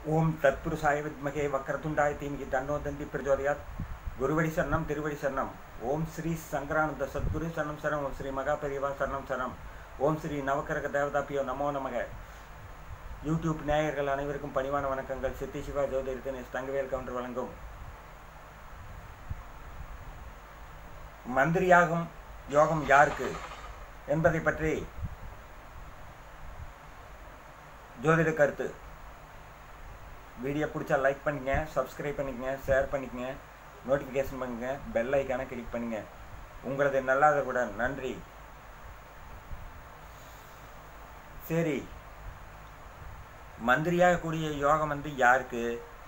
ஓம் தத்புருஷாய வித்மகே வக்கரதுண்டாய தீமிகி தன்னோ தந்தி பிரஜோதயாத் குருவடி சரணம் திருவடி சரணம் ஓம் ஸ்ரீ சங்கரானந்த சத்குரு சரணம் சரணம் ஓம் ஸ்ரீ மகா பெரியவா சரணம் சரணம் ஓம் ஸ்ரீ நவக்கரக தேவதாப்பியோ நமோ நமக யூடியூப் நேயர்கள் அனைவருக்கும் பணிவான வணக்கங்கள் சித்தி சிவா ஜோதிடத்தின் எஸ் தங்கவேல் கவுண்டர் வழங்கும் மந்திரியாகும் யோகம் யாருக்கு என்பதை பற்றி ஜோதிட கருத்து வீடியோ பிடிச்சா லைக் பண்ணுங்க சப்ஸ்கிரைப் பண்ணிக்கங்க ஷேர் பண்ணிக்கங்க நோட்டிஃபிகேஷன் பண்ணுங்க பெல் ஐக்கானை கிளிக் பண்ணுங்க உங்களது நல்லாதவுடன் நன்றி சரி மந்திரியாக கூடிய யோகம் வந்து யாருக்கு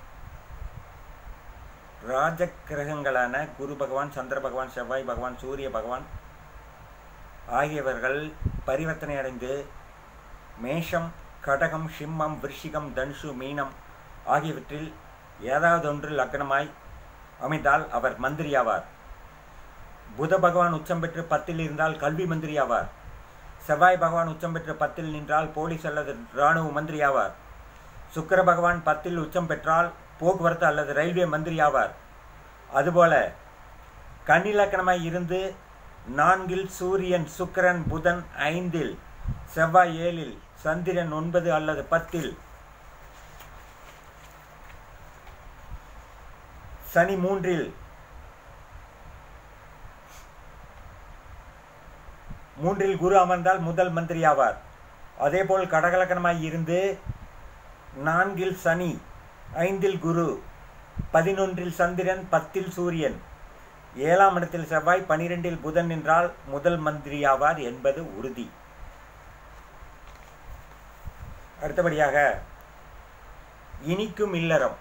ராஜ கிரகங்களான குரு பகவான் சந்திர பகவான் செவ்வாய் பகவான் சூரிய பகவான் ஆகியவர்கள் பரிவர்த்தனை அடைந்து மேஷம் கடகம் சிம்மம் விருஷிகம் தனுஷு மீனம் ஆகியவற்றில் ஏதாவது ஒன்று லக்னமாய் அமைந்தால் அவர் மந்திரி ஆவார் புத பகவான் உச்சம் பெற்று பத்தில் இருந்தால் கல்வி மந்திரி ஆவார் செவ்வாய் பகவான் உச்சம் பெற்று பத்தில் நின்றால் போலீஸ் அல்லது இராணுவ மந்திரி ஆவார் சுக்கர பகவான் பத்தில் உச்சம் பெற்றால் போக்குவரத்து அல்லது ரயில்வே மந்திரி ஆவார் அதுபோல கன்னிலக்கணமாய் இருந்து நான்கில் சூரியன் சுக்கிரன் புதன் ஐந்தில் செவ்வாய் ஏழில் சந்திரன் ஒன்பது அல்லது பத்தில் சனி மூன்றில் மூன்றில் குரு அமர்ந்தால் முதல் மந்திரி ஆவார் அதேபோல் கடகலக்கணமாய் இருந்து நான்கில் சனி ஐந்தில் குரு பதினொன்றில் சந்திரன் பத்தில் சூரியன் ஏழாம் இடத்தில் செவ்வாய் பனிரெண்டில் புதன் என்றால் முதல் மந்திரி ஆவார் என்பது உறுதி அடுத்தபடியாக இனிக்கும் இல்லறம்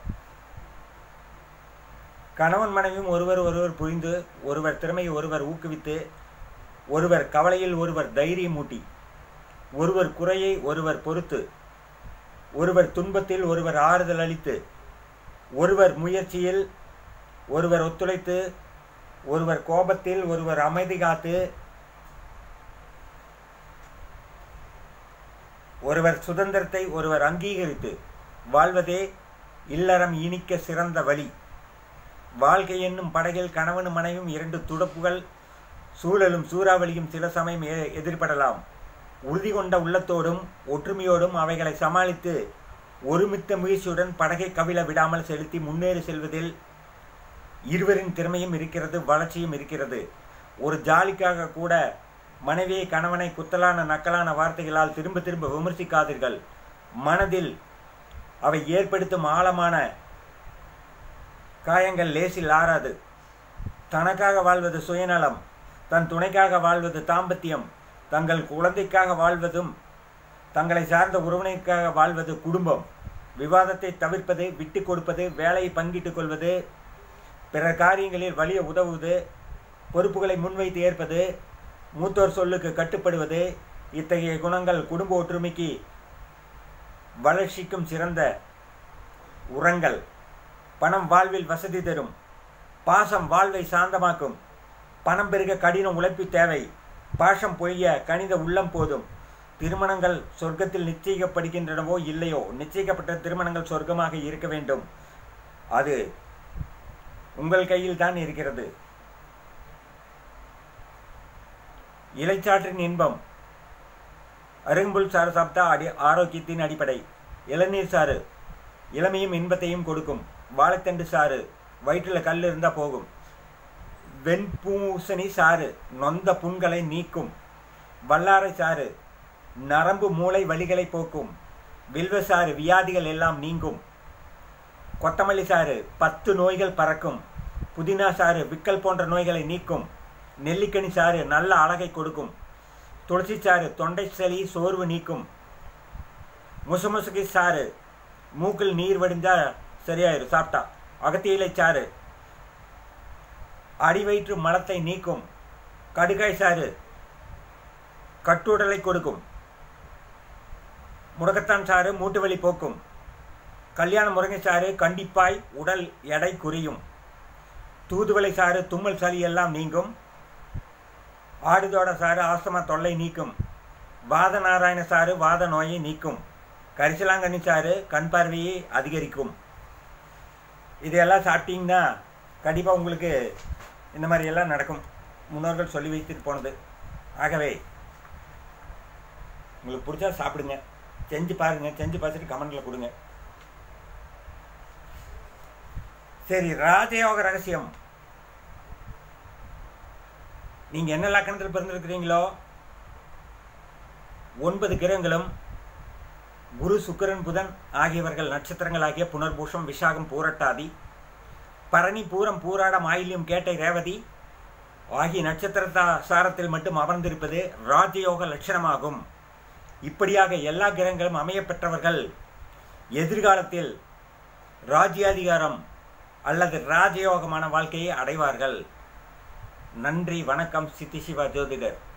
கணவன் மனைவியும் ஒருவர் ஒருவர் புரிந்து ஒருவர் திறமையை ஒருவர் ஊக்குவித்து ஒருவர் கவலையில் ஒருவர் தைரியம் ஊட்டி ஒருவர் குறையை ஒருவர் பொறுத்து ஒருவர் துன்பத்தில் ஒருவர் ஆறுதல் அளித்து ஒருவர் முயற்சியில் ஒருவர் ஒத்துழைத்து ஒருவர் கோபத்தில் ஒருவர் அமைதி காத்து ஒருவர் சுதந்திரத்தை ஒருவர் அங்கீகரித்து வாழ்வதே இல்லறம் இனிக்க சிறந்த வழி வாழ்க்கை என்னும் படகில் கணவனும் மனைவியும் இரண்டு துடப்புகள் சூழலும் சூறாவளியும் சில சமயம் எதிர்படலாம் உறுதி கொண்ட உள்ளத்தோடும் ஒற்றுமையோடும் அவைகளை சமாளித்து ஒருமித்த முயற்சியுடன் படகை கவிழ விடாமல் செலுத்தி முன்னேறி செல்வதில் இருவரின் திறமையும் இருக்கிறது வளர்ச்சியும் இருக்கிறது ஒரு ஜாலிக்காக கூட மனைவியை கணவனை குத்தலான நக்கலான வார்த்தைகளால் திரும்ப திரும்ப விமர்சிக்காதீர்கள் மனதில் அவை ஏற்படுத்தும் ஆழமான காயங்கள் லேசில் ஆறாது தனக்காக வாழ்வது சுயநலம் தன் துணைக்காக வாழ்வது தாம்பத்தியம் தங்கள் குழந்தைக்காக வாழ்வதும் தங்களை சார்ந்த உறவினருக்காக வாழ்வது குடும்பம் விவாதத்தை தவிர்ப்பது விட்டு கொடுப்பது வேலையை பங்கிட்டுக் கொள்வது பிற காரியங்களில் வலிய உதவுவது பொறுப்புகளை முன்வைத்து ஏற்பது மூத்தோர் சொல்லுக்கு கட்டுப்படுவது இத்தகைய குணங்கள் குடும்ப ஒற்றுமைக்கு வளர்ச்சிக்கும் சிறந்த உரங்கள் பணம் வாழ்வில் வசதி தரும் பாசம் வாழ்வை சாந்தமாக்கும் பணம் பெருக கடின உழைப்பு தேவை பாசம் பொய்ய கணித உள்ளம் போதும் திருமணங்கள் சொர்க்கத்தில் நிச்சயிக்கப்படுகின்றனவோ இல்லையோ நிச்சயிக்கப்பட்ட திருமணங்கள் சொர்க்கமாக இருக்க வேண்டும் அது உங்கள் கையில் தான் இருக்கிறது இலைச்சாற்றின் இன்பம் அருங்கும்புல் சாறு சாப்பிட்டா அடி ஆரோக்கியத்தின் அடிப்படை இளநீர் சாறு இளமையும் இன்பத்தையும் கொடுக்கும் வாழைத்தண்டு சாறு வயிற்றில் கல் இருந்தால் போகும் வெண்பூசணி சாறு நொந்த புண்களை நீக்கும் வல்லாரை சாறு நரம்பு மூளை வலிகளை போக்கும் வில்வ சாறு வியாதிகள் எல்லாம் நீங்கும் கொத்தமல்லி சாறு பத்து நோய்கள் பறக்கும் புதினா சாறு விக்கல் போன்ற நோய்களை நீக்கும் நெல்லிக்கனி சாறு நல்ல அழகை கொடுக்கும் துளசி சாறு தொண்டை சளி சோர்வு நீக்கும் முசுமுசுகி சாறு மூக்கில் நீர் வடிந்தால் சரியாயிரும் சாப்பிட்டா அகத்தியிலை சாறு அடிவயிற்று மலத்தை நீக்கும் கடுகாய் சாறு கட்டுடலை கொடுக்கும் முடக்கத்தான் சாறு மூட்டு வலி போக்கும் கல்யாண முருங்கை சாறு கண்டிப்பாய் உடல் எடை குறையும் தூதுவளை சாறு தும்மல் சளி எல்லாம் நீங்கும் ஆடுதோட சாறு ஆஸ்தமா தொல்லை நீக்கும் வாத நாராயண சாறு வாத நோயை நீக்கும் கரிசலாங்கண்ணி சாறு கண் பார்வையை அதிகரிக்கும் இதையெல்லாம் சாப்பிட்டீங்கன்னா கண்டிப்பாக உங்களுக்கு இந்த மாதிரி எல்லாம் நடக்கும் முன்னோர்கள் சொல்லி வைத்துட்டு போனது ஆகவே உங்களுக்கு பிடிச்சா சாப்பிடுங்க செஞ்சு பாருங்க செஞ்சு பார்த்துட்டு கமெண்ட்ல கொடுங்க சரி ராஜயோக ரகசியம் நீங்க என்ன லக்கணத்தில் பிறந்திருக்கிறீங்களோ ஒன்பது கிரகங்களும் குரு சுக்கிரன் புதன் ஆகியவர்கள் நட்சத்திரங்களாகிய புனர்பூஷம் விஷாகம் பூரட்டாதி பரணி பூரம் பூராடம் ஆயில்யம் கேட்டை ரேவதி ஆகிய நட்சத்திர சாரத்தில் மட்டும் அமர்ந்திருப்பது ராஜயோக லட்சணமாகும் இப்படியாக எல்லா கிரகங்களும் அமையப்பெற்றவர்கள் எதிர்காலத்தில் ராஜ்யாதிகாரம் அல்லது ராஜயோகமான வாழ்க்கையை அடைவார்கள் நன்றி வணக்கம் சித்தி சிவா ஜோதிடர்